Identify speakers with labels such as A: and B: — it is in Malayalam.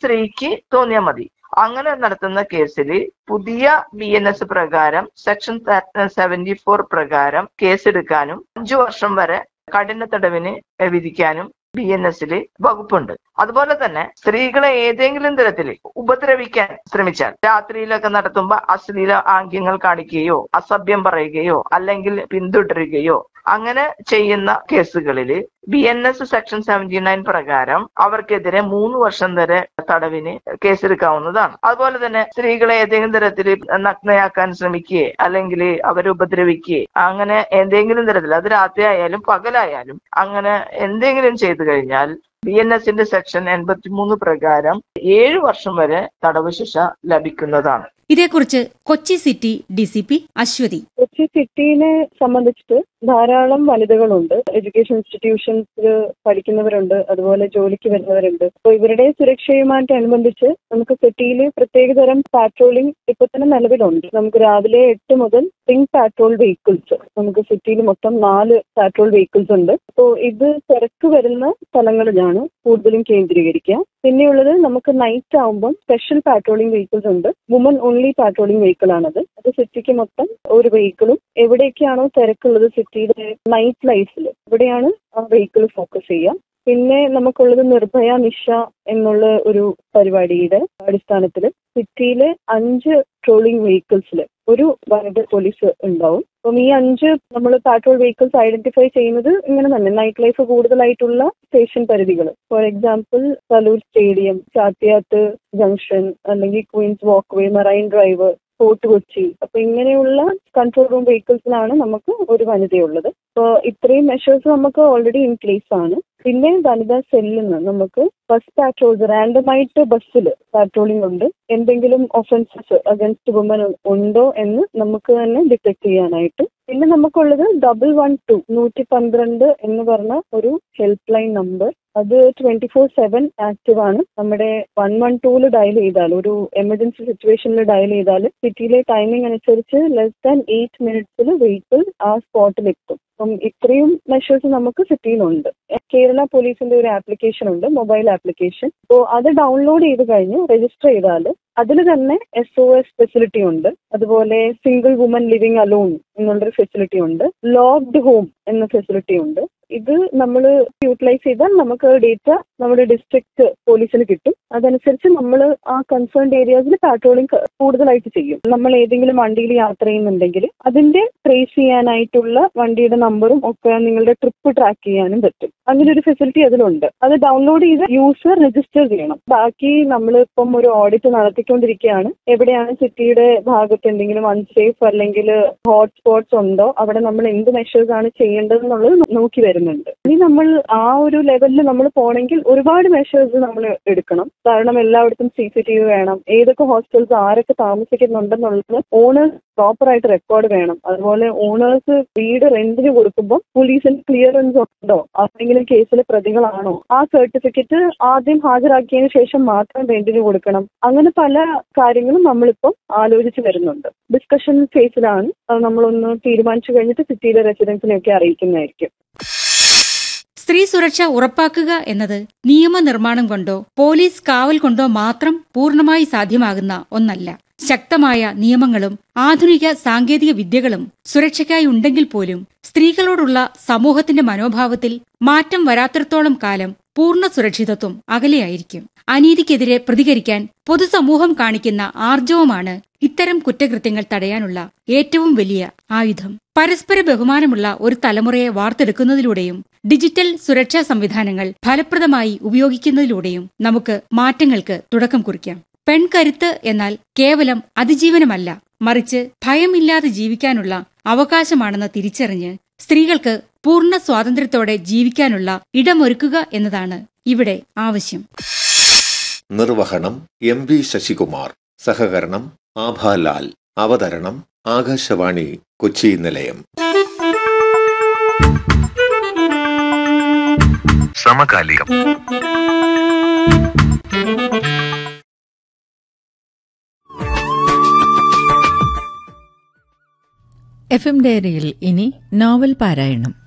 A: സ്ത്രീക്ക് തോന്നിയാൽ മതി അങ്ങനെ നടത്തുന്ന കേസിൽ പുതിയ ബി എൻ എസ് പ്രകാരം സെക്ഷൻ സെവന്റി ഫോർ പ്രകാരം കേസെടുക്കാനും അഞ്ചു വർഷം വരെ കഠിന തടവിന് വിധിക്കാനും ബി എൻ എസിൽ വകുപ്പുണ്ട് അതുപോലെ തന്നെ സ്ത്രീകളെ ഏതെങ്കിലും തരത്തിൽ ഉപദ്രവിക്കാൻ ശ്രമിച്ചാൽ രാത്രിയിലൊക്കെ നടത്തുമ്പോൾ അശ്ലീല ആംഗ്യങ്ങൾ കാണിക്കുകയോ അസഭ്യം പറയുകയോ അല്ലെങ്കിൽ പിന്തുടരുകയോ അങ്ങനെ ചെയ്യുന്ന കേസുകളിൽ B N S section seventy nine പ്രകാരം അവർക്കെതിരെ മൂന്ന് വർഷം വരെ തടവിന് കേസെടുക്കാവുന്നതാണ് അതുപോലെ തന്നെ സ്ത്രീകളെ ഏതെങ്കിലും തരത്തിൽ നഗ്നയാക്കാൻ ശ്രമിക്കുകയെ അല്ലെങ്കിൽ അവരെ ഉപദ്രവിക്കുകയെ അങ്ങനെ എന്തെങ്കിലും തരത്തിൽ അത് രാത്രി ആയാലും പകലായാലും അങ്ങനെ എന്തെങ്കിലും ചെയ്തു കഴിഞ്ഞാൽ ബി എൻ എസിന്റെ സെക്ഷൻ എൺപത്തിമൂന്ന് പ്രകാരം ഏഴു വർഷം വരെ തടവ് ശിക്ഷ ലഭിക്കുന്നതാണ്
B: ഇതേക്കുറിച്ച് Kochi city D C P Aswathy
C: Kochi സിറ്റിനെ സംബന്ധിച്ചിട്ട് ധാരാളം വനിതകളുണ്ട് എഡ്യൂക്കേഷൻ ഇൻസ്റ്റിറ്റ്യൂഷൻസിൽ പഠിക്കുന്നവരുണ്ട് അതുപോലെ ജോലിക്ക് വരുന്നവരുണ്ട് അപ്പോൾ ഇവരുടെ സുരക്ഷയുമായിട്ടനുബന്ധിച്ച് നമുക്ക് സിറ്റിയിൽ പ്രത്യേകതരം പാട്രോളിംഗ് ഇപ്പൊ തന്നെ നിലവിലുണ്ട് നമുക്ക് രാവിലെ എട്ട് മുതൽ പിങ്ക് പാട്രോൾ വെഹിക്കിൾസ് നമുക്ക് സിറ്റിയിൽ മൊത്തം നാല് പാട്രോൾ വെഹിക്കിൾസ് ഉണ്ട് അപ്പോൾ ഇത് തിരക്ക് വരുന്ന സ്ഥലങ്ങളിലാണ് കൂടുതലും കേന്ദ്രീകരിക്കുക പിന്നെയുള്ളത് നമുക്ക് നൈറ്റ് ആവുമ്പം സ്പെഷ്യൽ പാട്രോളിംഗ് വെഹിക്കിൾസ് ഉണ്ട് വുമൺ ഓൺലി പാട്രോളിംഗ് വെഹിക്കിൾ ആണത് അത് സിറ്റിക്ക് മൊത്തം ഒരു വെഹിക്കിളും എവിടേക്കാണോ തിരക്കുള്ളത് സിറ്റിയുടെ നൈറ്റ് ലൈഫിൽ ഇവിടെയാണ് ആ വെഹിക്കിൾ ഫോക്കസ് ചെയ്യുക പിന്നെ നമുക്കുള്ളത് നിർഭയ നിഷ എന്നുള്ള ഒരു പരിപാടിയുടെ അടിസ്ഥാനത്തിൽ സിറ്റിയിലെ അഞ്ച് ട്രോളിംഗ് വെഹിക്കിൾസിൽ ഒരു വനിത പോലീസ് ഉണ്ടാവും അപ്പം ഈ അഞ്ച് നമ്മൾ പാട്രോൾ വെഹിക്കിൾസ് ഐഡന്റിഫൈ ചെയ്യുന്നത് ഇങ്ങനെ തന്നെ നൈറ്റ് ലൈഫ് കൂടുതലായിട്ടുള്ള സ്റ്റേഷൻ പരിധികൾ ഫോർ എക്സാമ്പിൾ സലൂർ സ്റ്റേഡിയം ചാത്തിയാത്ത് ജംഗ്ഷൻ അല്ലെങ്കിൽ Queens Walk Way Marine Drive Fort Kochi അപ്പൊ ഇങ്ങനെയുള്ള കൺട്രോൾ റൂം വെഹിക്കിൾസിലാണ് നമുക്ക് ഒരു വനിതയുള്ളത് അപ്പോൾ ഇത്രയും മെഷേഴ്സ് നമുക്ക് ഓൾറെഡി ഇൻ പ്ലേസ് ആണ് പിന്നെ വനിതാ സെല്ലിൽ നിന്ന് നമുക്ക് ബസ് പാട്രോൾസ് റാൻഡമായിട്ട് ബസ്സിൽ പാട്രോളിംഗ് ഉണ്ട് എന്തെങ്കിലും ഒഫൻസസ് അഗൻസ്റ്റ് വുമൻ ഉണ്ടോ എന്ന് നമുക്ക് തന്നെ ഡിറ്റക്ട് ചെയ്യാനായിട്ട് പിന്നെ നമുക്കുള്ളത് ഡബിൾ വൺ ടു നൂറ്റി പന്ത്രണ്ട് എന്ന് പറഞ്ഞ ഒരു ഹെൽപ്പ് ലൈൻ നമ്പർ അത് ട്വന്റി ഫോർ സെവൻ ആക്റ്റീവ് ആണ് നമ്മുടെ വൺ വൺ ടൂല് ഡയൽ ചെയ്താൽ ഒരു എമർജൻസി സിറ്റുവേഷനിൽ ഡയൽ ചെയ്താൽ സിറ്റിയിലെ ടൈമിംഗ് അനുസരിച്ച് ലെസ് ദാൻ എയ്റ്റ് മിനിറ്റ്സിൽ വെഹിക്കിൾ ആ സ്പോട്ടിൽ എത്തും അപ്പം ഇത്രയും മെഷേഴ്സ് നമുക്ക് സിറ്റിയിലുണ്ട് കേരള പോലീസിന്റെ ഒരു ആപ്ലിക്കേഷൻ ഉണ്ട് മൊബൈൽ ആപ്ലിക്കേഷൻ അപ്പോൾ അത് ഡൗൺലോഡ് ചെയ്ത് കഴിഞ്ഞ് രജിസ്റ്റർ ചെയ്താൽ അതിൽ തന്നെ എസ് ഒ എസ് ഫെസിലിറ്റി ഉണ്ട് അതുപോലെ സിംഗിൾ വുമൻ ലിവിംഗ് അലോൺ എന്നുള്ളൊരു ഫെസിലിറ്റി ഉണ്ട് ലോക്ഡ് ഹോം എന്ന ഫെസിലിറ്റി ഉണ്ട് ഇത് നമ്മൾ യൂട്ടിലൈസ് ചെയ്താൽ നമുക്ക് ഡേറ്റ നമ്മുടെ ഡിസ്ട്രിക്ട് പോലീസിന് കിട്ടും അതനുസരിച്ച് നമ്മൾ ആ കൺസേൺഡ് ഏരിയാസിൽ പാട്രോളിംഗ് കൂടുതലായിട്ട് ചെയ്യും നമ്മൾ ഏതെങ്കിലും വണ്ടിയിൽ യാത്ര ചെയ്യുന്നുണ്ടെങ്കിൽ അതിന്റെ ട്രേസ് ചെയ്യാനായിട്ടുള്ള വണ്ടിയുടെ നമ്പറും ഒക്കെ നിങ്ങളുടെ ട്രിപ്പ് ട്രാക്ക് ചെയ്യാനും പറ്റും അങ്ങനെ ഒരു ഫെസിലിറ്റി അതിലുണ്ട് അത് ഡൗൺലോഡ് ചെയ്ത് യൂസർ രജിസ്റ്റർ ചെയ്യണം ബാക്കി നമ്മൾ ഇപ്പം ഒരു ഓഡിറ്റ് നടത്തിക്കൊണ്ടിരിക്കുകയാണ് എവിടെയാണ് സിറ്റിയുടെ ഭാഗത്ത് എന്തെങ്കിലും അൺസേഫ് അല്ലെങ്കിൽ ഹോട്ട്സ്പോട്ട്സ് ഉണ്ടോ അവിടെ നമ്മൾ എന്ത് മെഷേഴ്സ് ആണ് ചെയ്യേണ്ടതെന്നുള്ളത് നോക്കി വരുന്നുണ്ട് ഇനി നമ്മൾ ആ ഒരു ലെവലിൽ നമ്മൾ പോണെങ്കിൽ ഒരുപാട് മെഷേഴ്സ് നമ്മൾ എടുക്കണം കാരണം എല്ലായിടത്തും സി സി ടി വി വേണം ഏതൊക്കെ ഹോസ്റ്റൽസ് ആരൊക്കെ താമസിക്കുന്നുണ്ടെന്നുള്ളത് ഓണേഴ്സ് പ്രോപ്പർ ആയിട്ട് റെക്കോർഡ് വേണം അതുപോലെ ഓണേഴ്സ് വീട് റെന്റിന് കൊടുക്കുമ്പോൾ പോലീസിന് ക്ലിയറൻസ് ഉണ്ടോ ആരെങ്കിലും കേസിലെ പ്രതികളാണോ ആ സർട്ടിഫിക്കറ്റ് ആദ്യം ഹാജരാക്കിയതിനു ശേഷം മാത്രം റെന്റിന് കൊടുക്കണം അങ്ങനെ പല കാര്യങ്ങളും നമ്മളിപ്പം ആലോചിച്ച് വരുന്നുണ്ട് ഡിസ്കഷൻ ഫേസിലാണ് അത് നമ്മളൊന്ന് തീരുമാനിച്ചു കഴിഞ്ഞിട്ട് സിറ്റിയിലെ റെസിഡൻസിനെയൊക്കെ അറിയിക്കുന്നതായിരിക്കും
B: സ്ത്രീ സുരക്ഷ ഉറപ്പാക്കുക എന്നത് നിയമനിർമ്മാണം കൊണ്ടോ പോലീസ് കാവൽ കൊണ്ടോ മാത്രം പൂർണ്ണമായി സാധ്യമാകുന്ന ഒന്നല്ല ശക്തമായ നിയമങ്ങളും ആധുനിക സാങ്കേതിക വിദ്യകളും സുരക്ഷയ്ക്കായി ഉണ്ടെങ്കിൽ പോലും സ്ത്രീകളോടുള്ള സമൂഹത്തിന്റെ മനോഭാവത്തിൽ മാറ്റം വരാത്തിടത്തോളം കാലം പൂർണ്ണ സുരക്ഷിതത്വം അകലെയായിരിക്കും അനീതിക്കെതിരെ പ്രതികരിക്കാൻ പൊതുസമൂഹം കാണിക്കുന്ന ആർജവമാണ് ഇത്തരം കുറ്റകൃത്യങ്ങൾ തടയാനുള്ള ഏറ്റവും വലിയ ആയുധം പരസ്പര ബഹുമാനമുള്ള ഒരു തലമുറയെ വാർത്തെടുക്കുന്നതിലൂടെയും ഡിജിറ്റൽ സുരക്ഷാ സംവിധാനങ്ങൾ ഫലപ്രദമായി ഉപയോഗിക്കുന്നതിലൂടെയും നമുക്ക് മാറ്റങ്ങൾക്ക് തുടക്കം കുറിക്കാം പെൺകരുത്ത് എന്നാൽ കേവലം അതിജീവനമല്ല മറിച്ച് ഭയമില്ലാതെ ജീവിക്കാനുള്ള അവകാശമാണെന്ന് തിരിച്ചറിഞ്ഞ് സ്ത്രീകൾക്ക് പൂർണ്ണ സ്വാതന്ത്ര്യത്തോടെ ജീവിക്കാനുള്ള ഇടമൊരുക്കുക എന്നതാണ് ഇവിടെ ആവശ്യം
D: നിർവഹണം എം വി ശശികുമാർ സഹകരണം ആഭാലാൽ അവതരണം ആകാശവാണി കൊച്ചി നിലയം
E: സമകാലികം
F: എഫ് എം ഡയറിയിൽ ഇനി നോവൽ പാരായണം